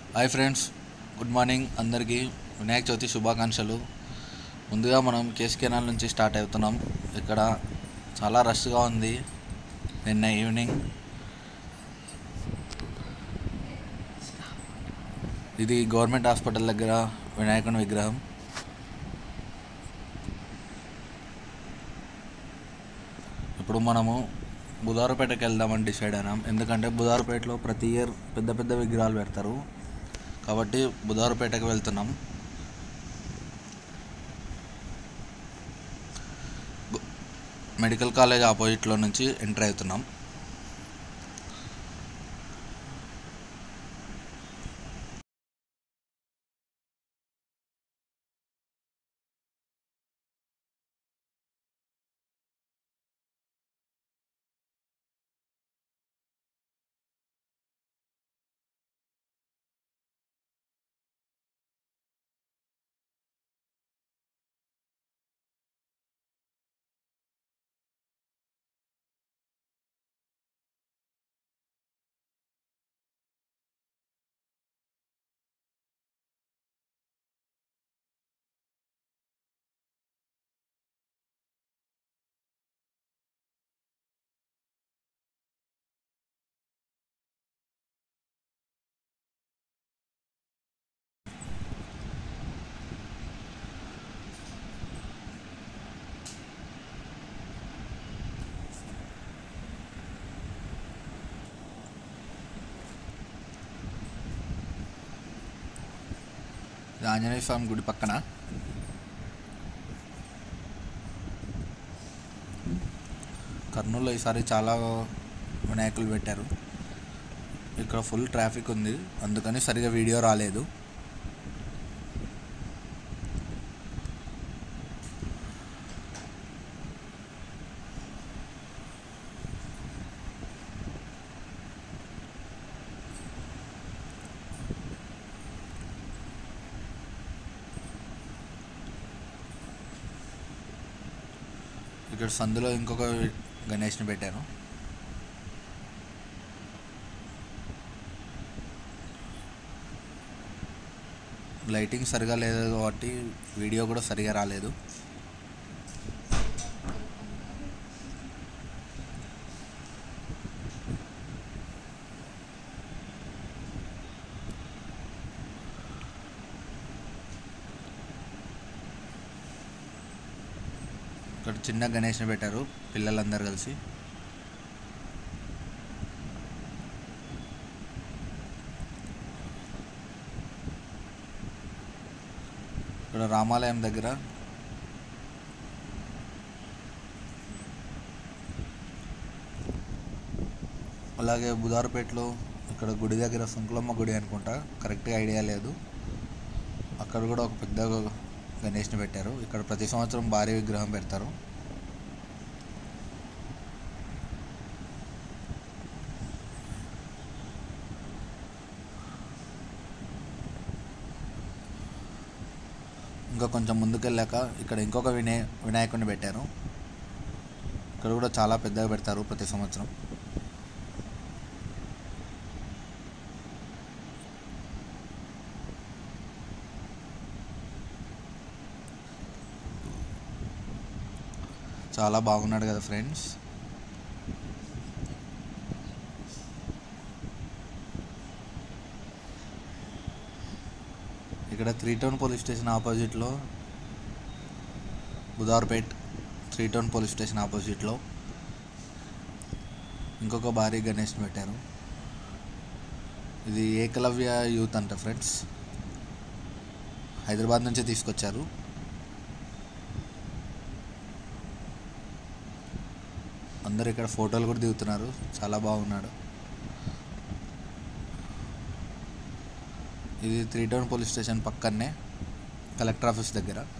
hi friends good morning అందరికీ వినాయక చవితి శుభాకాంక్షలు ముందుగా మనం కేస్ కెనాల్ నుంచి స్టార్ట్ అవుతున్నాం ఇక్కడ చాలా రష్గా ఉంది నిన్న ఈవినింగ్ ఇది గవర్నమెంట్ హాస్పిటల్ దగ్గర వినాయకుని విగ్రహం ఇప్పుడు మనము బుధారపేటకి వెళ్దామని డిసైడ్ అయినాం ఎందుకంటే బుధారపేటలో ప్రతి ఇయర్ పెద్ద పెద్ద విగ్రహాలు పెడతారు కాబట్టి బుధారపేటకి వెళ్తున్నాం గు- మెడికల్ కాలేజ్ ఆపోజిట్లో నుంచి ఎంటర్ అవుతున్నాం ఇది ఆంజనేయ స్వామి గుడి పక్కన కర్నూలులో ఈసారి చాలా వినాయకులు పెట్టారు ఇక్కడ ఫుల్ ట్రాఫిక్ ఉంది అందుకని సరిగా వీడియో రాలేదు ఇక్కడ సందులో ఇంకొక గణేష్ని పెట్టాను లైటింగ్ సరిగా లేదు కాబట్టి వీడియో కూడా సరిగా రాలేదు ఇక్కడ చిన్న గణేష్ని పెట్టారు పిల్లలందరూ కలిసి ఇక్కడ రామాలయం దగ్గర అలాగే బుధారపేటలో ఇక్కడ గుడి దగ్గర సుంకులమ్మ గుడి అనుకుంటా కరెక్ట్గా ఐడియా లేదు అక్కడ కూడా ఒక పెద్ద గణేష్ని పెట్టారు ఇక్కడ ప్రతి సంవత్సరం భారీ విగ్రహం పెడతారు ఇంకా కొంచెం ముందుకెళ్ళాక ఇక్కడ ఇంకొక వినే వినాయకుడిని పెట్టారు ఇక్కడ కూడా చాలా పెద్దగా పెడతారు ప్రతి సంవత్సరం చాలా బాగున్నాడు కదా ఫ్రెండ్స్ ఇక్కడ త్రీ టౌన్ పోలీస్ స్టేషన్ ఆపోజిట్లో Budharpet three town police station ఆపోజిట్లో ఇంకొక భారీ గణేష్ పెట్టారు ఇది ఏకలవ్య యూత్ అంట ఫ్రెండ్స్ హైదరాబాద్ నుంచి తీసుకొచ్చారు అందరు ఇక్కడ ఫోటోలు కూడా దిగుతున్నారు చాలా బాగున్నాడు ఇది త్రీ టౌన్ పోలీస్ స్టేషన్ పక్కనే కలెక్టర్ ఆఫీస్ దగ్గర